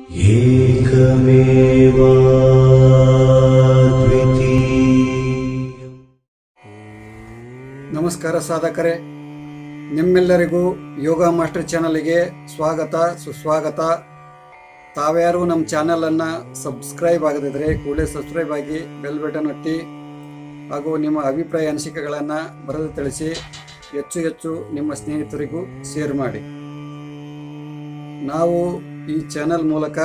एकमेवाद्वितीयम् ನಮಸ್ಕಾರ ಸಾಧಕರೇ ನಿಮ್ಮೆಲ್ಲರಿಗೂ ಯೋಗ ಮಾಸ್ಟರ್ ಚಾನಲ್ಗೆ ಸ್ವಾಗತ ಸುಸ್ವಾಗತ ತಾವ್ಯಾರು ನಮ್ಮ ಚಾನಲನ್ನು ಸಬ್ಸ್ಕ್ರೈಬ್ ಆಗದಿದ್ರೆ ಕೂಡಲೇ ಸಬ್ಸ್ಕ್ರೈಬ್ ಆಗಿ ಬೆಲ್ ಬಟನ್ ಒತ್ತಿ ಹಾಗೂ ನಿಮ್ಮ ಅಭಿಪ್ರಾಯ ಅನಿಸಿಕೆಗಳನ್ನು ಬರೆದು ತಿಳಿಸಿ ಹೆಚ್ಚು ಹೆಚ್ಚು ನಿಮ್ಮ ಸ್ನೇಹಿತರಿಗೂ ಶೇರ್ ಮಾಡಿ ನಾವು ಈ ಚಾನಲ್ ಮೂಲಕ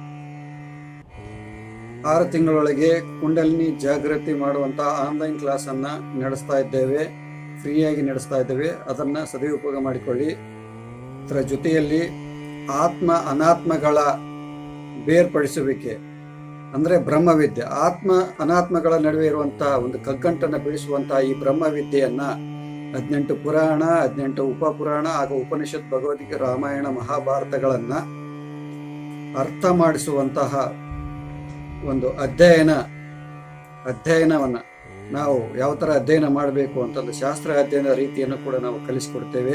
ಆರು ತಿಂಗಳೊಳಗೆ ಕುಂಡಲಿನಿ ಜಾಗೃತಿ ಮಾಡುವಂಥ ಆನ್ಲೈನ್ ಕ್ಲಾಸನ್ನು ನಡೆಸ್ತಾ ಇದ್ದೇವೆ ಫ್ರೀಯಾಗಿ ನಡೆಸ್ತಾ ಇದ್ದೇವೆ ಅದನ್ನು ಸದುಪಯೋಗ ಮಾಡಿಕೊಳ್ಳಿ ಅದರ ಜೊತೆಯಲ್ಲಿ ಆತ್ಮ ಅನಾತ್ಮಗಳ ಬೇರ್ಪಡಿಸುವಿಕೆ ಅಂದರೆ ಬ್ರಹ್ಮವಿದ್ಯೆ ಆತ್ಮ ಅನಾತ್ಮಗಳ ನಡುವೆ ಇರುವಂತಹ ಒಂದು ಕಗ್ಗಂಟನ್ನು ಬೆಳೆಸುವಂತಹ ಈ ಬ್ರಹ್ಮವಿದ್ಯೆಯನ್ನು ಹದಿನೆಂಟು ಪುರಾಣ ಹದಿನೆಂಟು ಉಪಪುರಾಣ ಹಾಗೂ ಉಪನಿಷತ್ ಭಗವದ್ಗೀತೆ ರಾಮಾಯಣ ಮಹಾಭಾರತಗಳನ್ನು ಅರ್ಥ ಮಾಡಿಸುವಂತಹ ಒಂದು ಅಧ್ಯಯನ ಅಧ್ಯಯನವನ್ನು ನಾವು ಯಾವ ಥರ ಅಧ್ಯಯನ ಮಾಡಬೇಕು ಅಂತಂದು ಶಾಸ್ತ್ರ ಅಧ್ಯಯನದ ರೀತಿಯನ್ನು ಕೂಡ ನಾವು ಕಲಿಸಿಕೊಡ್ತೇವೆ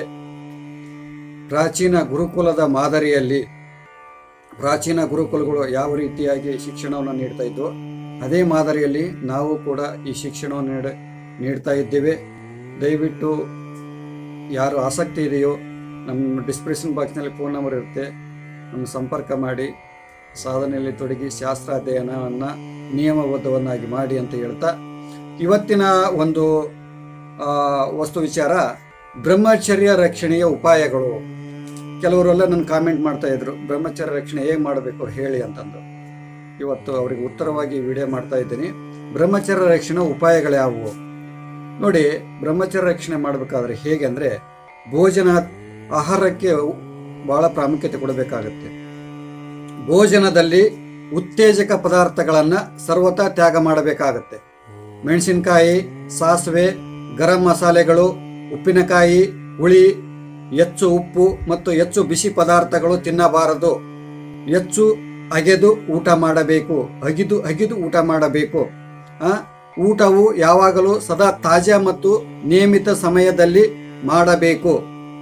ಪ್ರಾಚೀನ ಗುರುಕುಲದ ಮಾದರಿಯಲ್ಲಿ ಪ್ರಾಚೀನ ಗುರುಕುಲಗಳು ಯಾವ ರೀತಿಯಾಗಿ ಶಿಕ್ಷಣವನ್ನು ನೀಡ್ತಾ ಇದ್ವು ಅದೇ ಮಾದರಿಯಲ್ಲಿ ನಾವು ಕೂಡ ಈ ಶಿಕ್ಷಣವನ್ನು ನೀಡ ನೀಡ್ತಾ ಇದ್ದೇವೆ ದಯವಿಟ್ಟು ಯಾರು ಆಸಕ್ತಿ ಇದೆಯೋ ನಮ್ಮ ಡಿಸ್ಕ್ರಿಪ್ಷನ್ ಬಾಕ್ಸ್ನಲ್ಲಿ ಫೋನ್ ನಂಬರ್ ಇರುತ್ತೆ ನಮ್ಮ ಸಂಪರ್ಕ ಮಾಡಿ ಸಾಧನೆಯಲ್ಲಿ ತೊಡಗಿ ಶಾಸ್ತ್ರ ಅಧ್ಯಯನವನ್ನು ನಿಯಮಬದ್ಧವನ್ನಾಗಿ ಮಾಡಿ ಅಂತ ಹೇಳ್ತಾ ಇವತ್ತಿನ ಒಂದು ಆ, ವಸ್ತು ವಿಚಾರ ಬ್ರಹ್ಮಚರ್ಯ ರಕ್ಷಣೆಯ ಉಪಾಯಗಳು ಕೆಲವರೆಲ್ಲ ನನ್ನ ಕಾಮೆಂಟ್ ಮಾಡ್ತಾ ಇದ್ರು ಬ್ರಹ್ಮಚರ್ಯ ರಕ್ಷಣೆ ಹೇಗೆ ಮಾಡಬೇಕು ಹೇಳಿ ಅಂತಂದು ಇವತ್ತು ಅವರಿಗೆ ಉತ್ತರವಾಗಿ ವಿಡಿಯೋ ಮಾಡ್ತಾ ಇದ್ದೀನಿ ಬ್ರಹ್ಮಚರ್ಯ ರಕ್ಷಣೆ ಉಪಾಯಗಳು ಯಾವುವು ನೋಡಿ ಬ್ರಹ್ಮಚರ್ಯ ರಕ್ಷಣೆ ಮಾಡಬೇಕಾದ್ರೆ ಹೇಗೆ ಅಂದರೆ ಭೋಜನ ಆಹಾರಕ್ಕೆ ಭಾಳ ಪ್ರಾಮುಖ್ಯತೆ ಕೊಡಬೇಕಾಗತ್ತೆ ಭೋಜನದಲ್ಲಿ ಉತ್ತೇಜಕ ಪದಾರ್ಥಗಳನ್ನು ಸರ್ವತಾ ತ್ಯಾಗ ಮಾಡಬೇಕಾಗತ್ತೆ ಮೆಣಸಿನಕಾಯಿ ಸಾಸಿವೆ ಗರಂ ಮಸಾಲೆಗಳು ಉಪ್ಪಿನಕಾಯಿ ಹುಳಿ ಹೆಚ್ಚು ಉಪ್ಪು ಮತ್ತು ಹೆಚ್ಚು ಬಿಸಿ ಪದಾರ್ಥಗಳು ತಿನ್ನಬಾರದು ಹೆಚ್ಚು ಅಗೆದು ಊಟ ಮಾಡಬೇಕು ಅಗಿದು ಅಗಿದು ಊಟ ಮಾಡಬೇಕು ಆ, ಊಟವು ಯಾವಾಗಲೂ ಸದಾ ತಾಜಾ ಮತ್ತು ನಿಯಮಿತ ಸಮಯದಲ್ಲಿ ಮಾಡಬೇಕು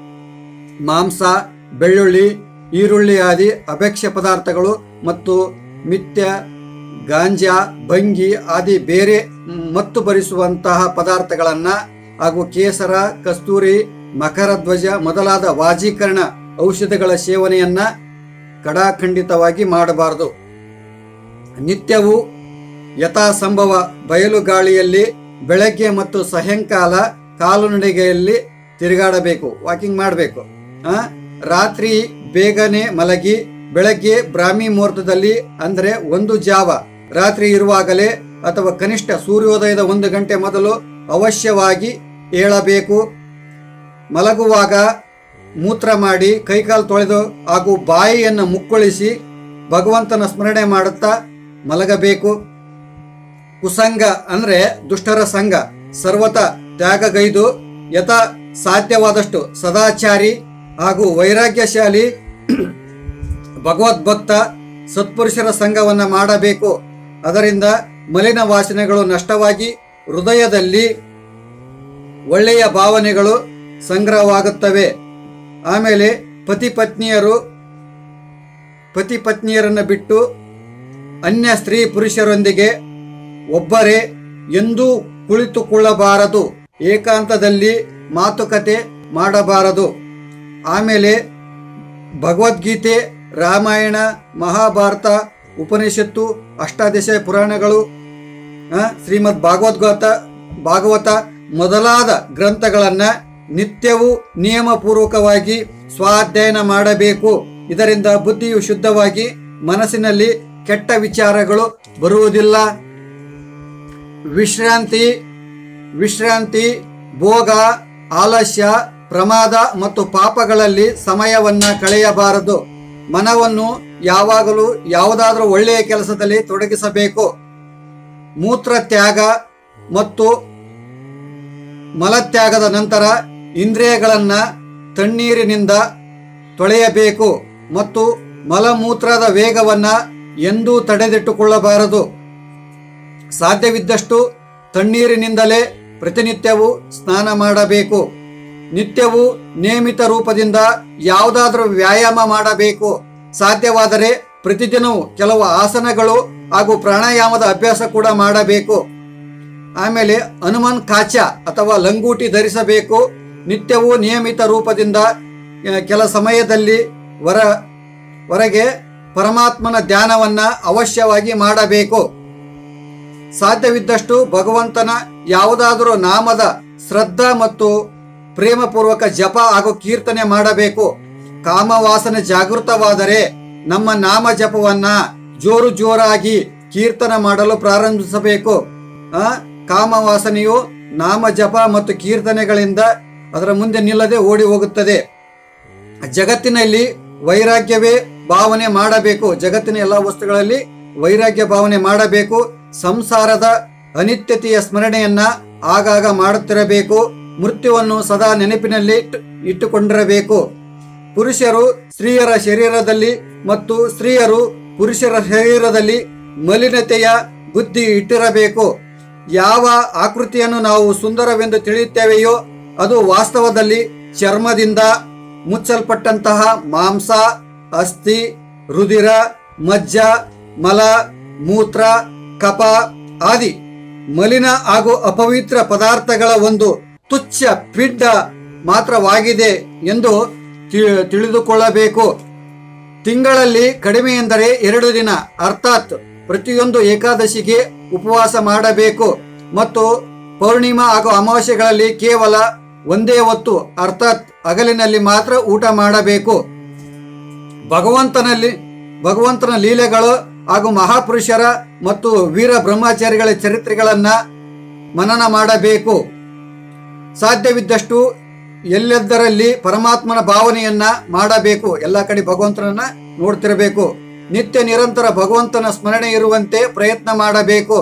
ಮಾಂಸ ಬೆಳ್ಳುಳ್ಳಿ ಈರುಳ್ಳಿ ಆದಿ ಅಭಕ್ಷ್ಯ ಪದಾರ್ಥಗಳು ಮತ್ತು ಮಿಥ್ಯ ಗಾಂಜಾ ಭಂಗಿ ಆದಿ ಬೇರೆ ಮ್, ಮತ್ತು ಭರಿಸುವಂತಹ ಪದಾರ್ಥಗಳನ್ನು ಹಾಗೂ ಕೇಸರ ಕಸ್ತೂರಿ ಮಕರ ಧ್ವಜ ಮೊದಲಾದ ವಾಜೀಕರಣ ಔಷಧಗಳ ಸೇವನೆಯನ್ನ ಕಡಾಖಂಡಿತವಾಗಿ ಮಾಡಬಾರದು ನಿತ್ಯವೂ ಯಥಾಸಂಭವ ಬಯಲು ಗಾಳಿಯಲ್ಲಿ ಬೆಳಗ್ಗೆ ಮತ್ತು ಸಾಯಂಕಾಲ ಕಾಲುನಡಿಗೆಯಲ್ಲಿ ತಿರುಗಾಡಬೇಕು ವಾಕಿಂಗ್ ಮಾಡಬೇಕು ರಾತ್ರಿ ಬೇಗನೆ ಮಲಗಿ ಬೆಳಗ್ಗೆ ಬ್ರಾಹ್ಮಿ ಮುಹೂರ್ತದಲ್ಲಿ ಅಂದರೆ ಒಂದು ಜಾವ ರಾತ್ರಿ ಇರುವಾಗಲೇ ಅಥವಾ ಕನಿಷ್ಠ ಸೂರ್ಯೋದಯದ ಒಂದು ಗಂಟೆ ಮೊದಲು ಅವಶ್ಯವಾಗಿ ಏಳಬೇಕು ಮಲಗುವಾಗ ಮೂತ್ರ ಮಾಡಿ ಕೈಕಾಲು ತೊಳೆದು ಹಾಗೂ ಬಾಯಿಯನ್ನು ಮುಕ್ಕಳಿಸಿ ಭಗವಂತನ ಸ್ಮರಣೆ ಮಾಡುತ್ತಾ ಮಲಗಬೇಕು ಕುಸಂಗ ಅಂದ್ರೆ ದುಷ್ಟರ ಸಂಘ ಸರ್ವತ ತ್ಯಾಗಗೈದು ಯಥ ಸಾಧ್ಯವಾದಷ್ಟು ಸದಾಚಾರಿ ಹಾಗೂ ವೈರಾಗ್ಯಶಾಲಿ ಭಗವದ್ಭಕ್ತ ಸತ್ಪುರುಷರ ಸಂಘವನ್ನು ಮಾಡಬೇಕು ಅದರಿಂದ ಮಲಿನ ವಾಸನೆಗಳು ನಷ್ಟವಾಗಿ ಹೃದಯದಲ್ಲಿ ಒಳ್ಳೆಯ ಭಾವನೆಗಳು ಸಂಗ್ರಹವಾಗುತ್ತವೆ ಆಮೇಲೆ ಪತಿ ಪತ್ನಿಯರು ಪತಿ ಪತ್ನಿಯರನ್ನು ಬಿಟ್ಟು ಅನ್ಯ ಸ್ತ್ರೀ ಪುರುಷರೊಂದಿಗೆ ಒಬ್ಬರೇ ಎಂದೂ ಕುಳಿತುಕೊಳ್ಳಬಾರದು ಏಕಾಂತದಲ್ಲಿ ಮಾತುಕತೆ ಮಾಡಬಾರದು ಆಮೇಲೆ ಭಗವದ್ಗೀತೆ ರಾಮಾಯಣ ಮಹಾಭಾರತ ಉಪನಿಷತ್ತು ಅಷ್ಟಾದಶ ಪುರಾಣಗಳು ಆ, ಶ್ರೀಮದ್ ಭಾಗವದ್ಗೀತ ಭಾಗವತ ಮೊದಲಾದ ಗ್ರಂಥಗಳನ್ನು ನಿತ್ಯವೂ ನಿಯಮಪೂರ್ವಕವಾಗಿ ಸ್ವಾಧ್ಯಯನ ಮಾಡಬೇಕು ಇದರಿಂದ ಬುದ್ಧಿಯು ಶುದ್ಧವಾಗಿ ಮನಸ್ಸಿನಲ್ಲಿ ಕೆಟ್ಟ ವಿಚಾರಗಳು ಬರುವುದಿಲ್ಲ ವಿಶ್ರಾಂತಿ ವಿಶ್ರಾಂತಿ ಭೋಗ ಆಲಸ್ಯ ಪ್ರಮಾದ ಮತ್ತು ಪಾಪಗಳಲ್ಲಿ ಸಮಯವನ್ನ ಕಳೆಯಬಾರದು ಮನವನ್ನು ಯಾವಾಗಲೂ ಯಾವುದಾದ್ರೂ ಒಳ್ಳೆಯ ಕೆಲಸದಲ್ಲಿ ತೊಡಗಿಸಬೇಕು ಮೂತ್ರ ತ್ಯಾಗ ಮತ್ತು ಮಲತ್ಯಾಗದ ನಂತರ ಇಂದ್ರಿಯಗಳನ್ನ ತಣ್ಣೀರಿನಿಂದ ತೊಳೆಯಬೇಕು ಮತ್ತು ಮಲಮೂತ್ರದ ವೇಗವನ್ನ ಎಂದೂ ತಡೆದಿಟ್ಟುಕೊಳ್ಳಬಾರದು ಸಾಧ್ಯವಿದ್ದಷ್ಟು ತಣ್ಣೀರಿನಿಂದಲೇ ಪ್ರತಿನಿತ್ಯವೂ ಸ್ನಾನ ಮಾಡಬೇಕು ನಿತ್ಯವೂ ನಿಯಮಿತ ರೂಪದಿಂದ ಯಾವುದಾದ್ರೂ ವ್ಯಾಯಾಮ ಮಾಡಬೇಕು ಸಾಧ್ಯವಾದರೆ ಪ್ರತಿದಿನವೂ ಕೆಲವು ಆಸನಗಳು ಹಾಗೂ ಪ್ರಾಣಾಯಾಮದ ಅಭ್ಯಾಸ ಕೂಡ ಮಾಡಬೇಕು ಆಮೇಲೆ ಹನುಮಾನ್ ಕಾಚ ಅಥವಾ ಲಂಗೂಟಿ ಧರಿಸಬೇಕು ನಿತ್ಯವೂ ನಿಯಮಿತ ರೂಪದಿಂದ ಆ, ಕೆಲ ಸಮಯದಲ್ಲಿ ಹೊರ ಹೊರಗೆ ಪರಮಾತ್ಮನ ಧ್ಯಾನವನ್ನ ಅವಶ್ಯವಾಗಿ ಮಾಡಬೇಕು ಸಾಧ್ಯವಿದ್ದಷ್ಟು ಭಗವಂತನ ಯಾವುದಾದರೂ ನಾಮದ ಶ್ರದ್ಧಾ ಮತ್ತು ಪ್ರೇಮಪೂರ್ವಕ ಜಪ ಹಾಗೂ ಕೀರ್ತನೆ ಮಾಡಬೇಕು ಕಾಮವಾಸನೆ ಜಾಗೃತವಾದರೆ ನಮ್ಮ ನಾಮ ಜಪವನ್ನ ಜೋರು ಜೋರಾಗಿ ಕೀರ್ತನ ಮಾಡಲು ಪ್ರಾರಂಭಿಸಬೇಕು ಆ ಕಾಮವಾಸನೆಯು ನಾಮ ಜಪ ಮತ್ತು ಕೀರ್ತನೆಗಳಿಂದ ಅದರ ಮುಂದೆ ನಿಲ್ಲದೆ ಓಡಿ ಹೋಗುತ್ತದೆ ಜಗತ್ತಿನಲ್ಲಿ ವೈರಾಗ್ಯವೇ ಭಾವನೆ ಮಾಡಬೇಕು ಜಗತ್ತಿನ ಎಲ್ಲ ವಸ್ತುಗಳಲ್ಲಿ ವೈರಾಗ್ಯ ಭಾವನೆ ಮಾಡಬೇಕು ಸಂಸಾರದ ಅನಿತ್ಯತೆಯ ಸ್ಮರಣೆಯನ್ನ ಆಗಾಗ ಮಾಡುತ್ತಿರಬೇಕು ಮೃತ್ಯುವನ್ನು ಸದಾ ನೆನಪಿನಲ್ಲಿ ಇಟ್ಟು- ಇಟ್ಟುಕೊಂಡಿರಬೇಕು ಪುರುಷರು ಸ್ತ್ರೀಯರ ಶರೀರದಲ್ಲಿ ಮತ್ತು ಸ್ತ್ರೀಯರು ಪುರುಷರ ಶರೀರದಲ್ಲಿ ಮಲಿನತೆಯ ಬುದ್ಧಿ ಇಟ್ಟಿರಬೇಕು ಯಾವ ಆಕೃತಿಯನ್ನು ನಾವು ಸುಂದರವೆಂದು ತಿಳಿಯುತ್ತೇವೆಯೋ ಅದು ವಾಸ್ತವದಲ್ಲಿ ಚರ್ಮದಿಂದ ಮುಚ್ಚಲ್ಪಟ್ಟಂತಹ ಮಾಂಸ ಅಸ್ಥಿ ರುಧಿರ ಮಜ್ಜ ಮಲ ಮೂತ್ರ ಕಪ ಆದಿ ಮಲಿನ ಹಾಗೂ ಅಪವಿತ್ರ ಪದಾರ್ಥಗಳ ಒಂದು ತುಚ್ಛ ಪಿಡ್ಡ ಮಾತ್ರವಾಗಿದೆ ಎಂದು ತಿ- ತಿಳಿದುಕೊಳ್ಳಬೇಕು ತಿಂಗಳಲ್ಲಿ ಕಡಿಮೆ ಎಂದರೆ ಎರಡು ದಿನ ಅರ್ಥಾತ್ ಪ್ರತಿಯೊಂದು ಏಕಾದಶಿಗೆ ಉಪವಾಸ ಮಾಡಬೇಕು ಮತ್ತು ಪೌರ್ಣಿಮಾ ಹಾಗೂ ಅಮಾವಾಸ್ಯೆಗಳಲ್ಲಿ ಕೇವಲ ಒಂದೇ ಹೊತ್ತು ಅರ್ಥಾತ್ ಹಗಲಿನಲ್ಲಿ ಮಾತ್ರ ಊಟ ಮಾಡಬೇಕು ಭಗವಂತನಲ್ಲಿ ಭಗವಂತನ ಲೀಲೆಗಳು ಹಾಗೂ ಮಹಾಪುರುಷರ ಮತ್ತು ವೀರ ಬ್ರಹ್ಮಚಾರಿಗಳ ಚರಿತ್ರೆಗಳನ್ನ ಮನನ ಮಾಡಬೇಕು ಸಾಧ್ಯವಿದ್ದಷ್ಟು ಎಲ್ಲೆದ್ದರಲ್ಲಿ ಪರಮಾತ್ಮನ ಭಾವನೆಯನ್ನ ಮಾಡಬೇಕು ಎಲ್ಲ ಕಡೆ ಭಗವಂತನನ್ನ ನೋಡ್ತಿರಬೇಕು ನಿತ್ಯ ನಿರಂತರ ಭಗವಂತನ ಸ್ಮರಣೆ ಇರುವಂತೆ ಪ್ರಯತ್ನ ಮಾಡಬೇಕು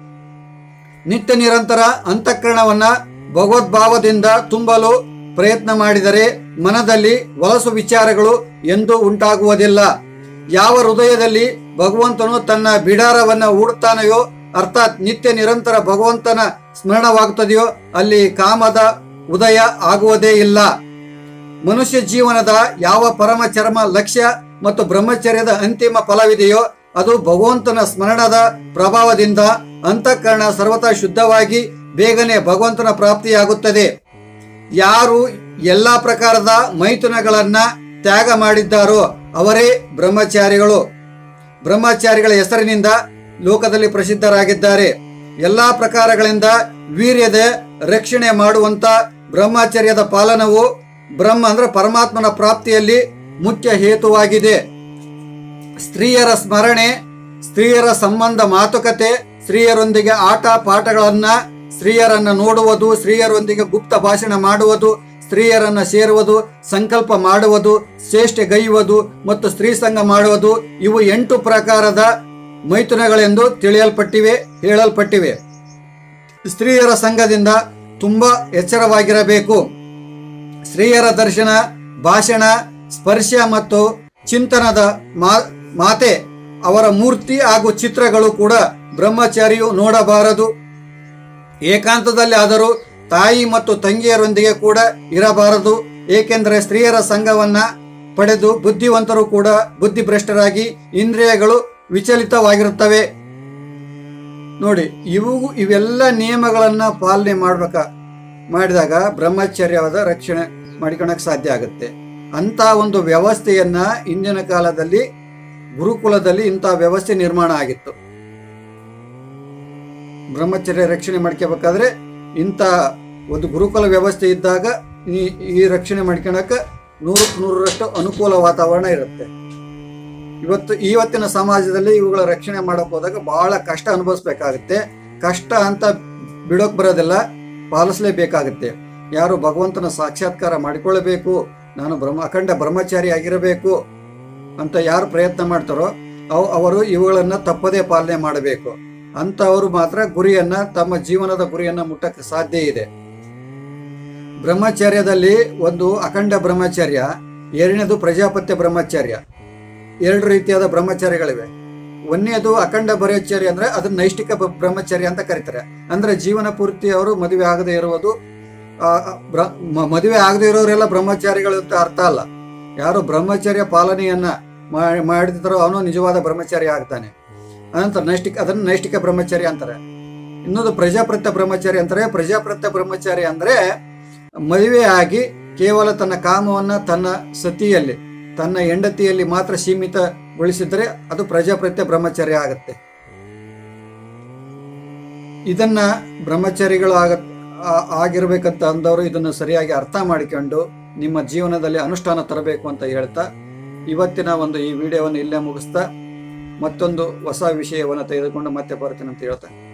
ನಿತ್ಯ ನಿರಂತರ ಅಂತಃಕರಣವನ್ನ ಭಗವದ್ಭಾವದಿಂದ ತುಂಬಲು ಪ್ರಯತ್ನ ಮಾಡಿದರೆ ಮನದಲ್ಲಿ ವಲಸು ವಿಚಾರಗಳು ಎಂದೂ ಉಂಟಾಗುವುದಿಲ್ಲ ಯಾವ ಹೃದಯದಲ್ಲಿ ಭಗವಂತನು ತನ್ನ ಬಿಡಾರವನ್ನ ಹೂಡುತ್ತಾನೆಯೋ ಅರ್ಥಾತ್ ನಿತ್ಯ ನಿರಂತರ ಭಗವಂತನ ಸ್ಮರಣವಾಗುತ್ತದೆಯೋ ಅಲ್ಲಿ ಕಾಮದ ಉದಯ ಆಗುವುದೇ ಇಲ್ಲ ಮನುಷ್ಯ ಜೀವನದ ಯಾವ ಪರಮ ಚರ್ಮ ಲಕ್ಷ್ಯ ಮತ್ತು ಬ್ರಹ್ಮಚರ್ಯದ ಅಂತಿಮ ಫಲವಿದೆಯೋ ಅದು ಭಗವಂತನ ಸ್ಮರಣದ ಪ್ರಭಾವದಿಂದ ಅಂತಃಕರಣ ಸರ್ವತಾ ಶುದ್ಧವಾಗಿ ಬೇಗನೆ ಭಗವಂತನ ಪ್ರಾಪ್ತಿಯಾಗುತ್ತದೆ ಯಾರು ಎಲ್ಲಾ ಪ್ರಕಾರದ ಮೈಥುನಗಳನ್ನ ತ್ಯಾಗ ಮಾಡಿದ್ದಾರೋ ಅವರೇ ಬ್ರಹ್ಮಚಾರಿಗಳು ಬ್ರಹ್ಮಚಾರಿಗಳ ಹೆಸರಿನಿಂದ ಲೋಕದಲ್ಲಿ ಪ್ರಸಿದ್ಧರಾಗಿದ್ದಾರೆ ಎಲ್ಲಾ ಪ್ರಕಾರಗಳಿಂದ ವೀರ್ಯದ ರಕ್ಷಣೆ ಮಾಡುವಂತ ಬ್ರಹ್ಮಚರ್ಯದ ಪಾಲನವು ಬ್ರಹ್ಮ ಅಂದ್ರೆ ಪರಮಾತ್ಮನ ಪ್ರಾಪ್ತಿಯಲ್ಲಿ ಮುಖ್ಯ ಹೇತುವಾಗಿದೆ ಸ್ತ್ರೀಯರ ಸ್ಮರಣೆ ಸ್ತ್ರೀಯರ ಸಂಬಂಧ ಮಾತುಕತೆ ಸ್ತ್ರೀಯರೊಂದಿಗೆ ಆಟ ಪಾಠಗಳನ್ನ ಸ್ತ್ರೀಯರನ್ನ ನೋಡುವುದು ಸ್ತ್ರೀಯರೊಂದಿಗೆ ಗುಪ್ತ ಭಾಷಣ ಮಾಡುವುದು ಸ್ತ್ರೀಯರನ್ನ ಸೇರುವುದು ಸಂಕಲ್ಪ ಮಾಡುವುದು ಚೇಷ್ಟೆಗೈಯುವುದು ಮತ್ತು ಸ್ತ್ರೀ ಸಂಘ ಮಾಡುವುದು ಇವು ಎಂಟು ಪ್ರಕಾರದ ಮೈಥುನಗಳೆಂದು ತಿಳಿಯಲ್ಪಟ್ಟಿವೆ ಹೇಳಲ್ಪಟ್ಟಿವೆ ಸ್ತ್ರೀಯರ ಸಂಘದಿಂದ ತುಂಬಾ ಎಚ್ಚರವಾಗಿರಬೇಕು ಸ್ತ್ರೀಯರ ದರ್ಶನ ಭಾಷಣ ಸ್ಪರ್ಶ ಮತ್ತು ಚಿಂತನದ ಮಾ- ಮಾತೆ ಅವರ ಮೂರ್ತಿ ಹಾಗೂ ಚಿತ್ರಗಳು ಕೂಡ ಬ್ರಹ್ಮಚಾರಿಯು ನೋಡಬಾರದು ಏಕಾಂತದಲ್ಲಿ ಆದರೂ ತಾಯಿ ಮತ್ತು ತಂಗಿಯರೊಂದಿಗೆ ಕೂಡ ಇರಬಾರದು ಏಕೆಂದರೆ ಸ್ತ್ರೀಯರ ಸಂಘವನ್ನ ಪಡೆದು ಬುದ್ಧಿವಂತರು ಕೂಡ ಬುದ್ಧಿಭ್ರಷ್ಟರಾಗಿ ಇಂದ್ರಿಯಗಳು ವಿಚಲಿತವಾಗಿರುತ್ತವೆ ನೋಡಿ ಇವು ಇವೆಲ್ಲ ನಿಯಮಗಳನ್ನ ಪಾಲನೆ ಮಾಡ್ಬೇಕ ಮಾಡಿದಾಗ ಬ್ರಹ್ಮಚರ್ಯವಾದ ರಕ್ಷಣೆ ಮಾಡಿಕೊಳಕ್ ಸಾಧ್ಯ ಆಗುತ್ತೆ ಅಂತ ಒಂದು ವ್ಯವಸ್ಥೆಯನ್ನ ಇಂದಿನ ಕಾಲದಲ್ಲಿ ಗುರುಕುಲದಲ್ಲಿ ಇಂಥ ವ್ಯವಸ್ಥೆ ನಿರ್ಮಾಣ ಆಗಿತ್ತು ಬ್ರಹ್ಮಚರ್ಯ ರಕ್ಷಣೆ ಮಾಡ್ಕೋಬೇಕಾದ್ರೆ ಇಂಥ ಒಂದು ಗುರುಕುಲ ವ್ಯವಸ್ಥೆ ಇದ್ದಾಗ ಈ ಈ ರಕ್ಷಣೆ ಮಾಡ್ಕೊಳಕ ನೂರಕ್ಕೆ ನೂರರಷ್ಟು ಅನುಕೂಲ ವಾತಾವರಣ ಇರುತ್ತೆ ಇವತ್ತು ಇವತ್ತಿನ ಸಮಾಜದಲ್ಲಿ ಇವುಗಳ ರಕ್ಷಣೆ ಮಾಡಕ್ ಹೋದಾಗ ಬಹಳ ಕಷ್ಟ ಅನುಭವಿಸ್ಬೇಕಾಗುತ್ತೆ ಕಷ್ಟ ಅಂತ ಬಿಡೋಕ್ ಬರೋದಿಲ್ಲ ಪಾಲಿಸಲೇಬೇಕಾಗುತ್ತೆ ಯಾರು ಭಗವಂತನ ಸಾಕ್ಷಾತ್ಕಾರ ಮಾಡಿಕೊಳ್ಳಬೇಕು ನಾನು ಬ್ರಹ್ಮ ಅಖಂಡ ಬ್ರಹ್ಮಚಾರಿ ಆಗಿರಬೇಕು ಅಂತ ಯಾರು ಪ್ರಯತ್ನ ಮಾಡ್ತಾರೋ ಅವ್ ಅವರು ಇವುಗಳನ್ನ ತಪ್ಪದೇ ಪಾಲನೆ ಮಾಡಬೇಕು ಅಂತವರು ಮಾತ್ರ ಗುರಿಯನ್ನ ತಮ್ಮ ಜೀವನದ ಗುರಿಯನ್ನ ಮುಟ್ಟಕ್ಕೆ ಸಾಧ್ಯ ಇದೆ ಬ್ರಹ್ಮಚರ್ಯದಲ್ಲಿ ಒಂದು ಅಖಂಡ ಬ್ರಹ್ಮಚರ್ಯ ಎರಡನೇದು ಪ್ರಜಾಪತ್ಯ ಬ್ರಹ್ಮಚರ್ಯ ಎರಡು ರೀತಿಯಾದ ಬ್ರಹ್ಮಚರ್ಯಗಳಿವೆ ಒಂದನೇದು ಅಖಂಡ ಬ್ರಹ್ಮಚರ್ಯ ಅಂದ್ರೆ ಅದನ್ನ ನೈಷ್ಠಿಕ ಬ- ಬ್ರಹ್ಮಚರ್ಯ ಅಂತ ಕರೀತಾರೆ ಅಂದ್ರೆ ಜೀವನ ಪೂರ್ತಿ ಅವರು ಮದುವೆ ಆಗದೆ ಇರುವುದು ಆ, ಬ್ರ ಮ- ಮದುವೆ ಆಗದೆ ಇರೋರೆಲ್ಲ ಬ್ರಹ್ಮಚಾರಿಗಳು ಅಂತ ಅರ್ಥ ಅಲ್ಲ ಯಾರು ಬ್ರಹ್ಮಚರ್ಯ ಪಾಲನೆಯನ್ನ ಮಾ- ಮಾಡಿರ್ತಾರೋ ಅವನು ನಿಜವಾದ ಬ್ರಹ್ಮಚಾರಿ ಆಗ್ತಾನೆ ಅನಂತರ ನೈಷ್ಟಿಕ ಅದನ್ನು ನೈಷ್ಟಿಕ ಬ್ರಹ್ಮಚಾರಿ ಅಂತಾರೆ ಇನ್ನೊಂದು ಪ್ರಜಾಪ್ರತ್ಯ ಬ್ರಹ್ಮಚಾರಿ ಅಂತಾರೆ ಪ್ರಜಾಪ್ರತ್ಯ ಬ್ರಹ್ಮಚಾರಿ ಅಂದರೆ ಮದುವೆ ಆಗಿ ಕೇವಲ ತನ್ನ ಕಾಮವನ್ನ ತನ್ನ ಸತಿಯಲ್ಲಿ ತನ್ನ ಹೆಂಡತಿಯಲ್ಲಿ ಮಾತ್ರ ಸೀಮಿತಗೊಳಿಸಿದರೆ ಅದು ಪ್ರಜಾಪ್ರತ್ಯ ಬ್ರಹ್ಮಚಾರಿ ಆಗುತ್ತೆ ಇದನ್ನ ಬ್ರಹ್ಮಚಾರಿಗಳು ಆಗ ಆ- ಆಗಿರ್ಬೇಕಂತ ಅಂದವರು ಇದನ್ನು ಸರಿಯಾಗಿ ಅರ್ಥ ಮಾಡಿಕೊಂಡು ನಿಮ್ಮ ಜೀವನದಲ್ಲಿ ಅನುಷ್ಠಾನ ತರಬೇಕು ಅಂತ ಹೇಳ್ತಾ ಇವತ್ತಿನ ಒಂದು ಈ ವಿಡಿಯೋವನ್ನು ಇಲ್ಲೇ ಮುಗಿಸ್ತಾ ಮತ್ತೊಂದು ಹೊಸ ವಿಷಯವನ್ನು ತೆಗೆದುಕೊಂಡು ಮತ್ತೆ ಬರ್ತೀನಿ ಅಂತ ಹೇಳ್ತಾ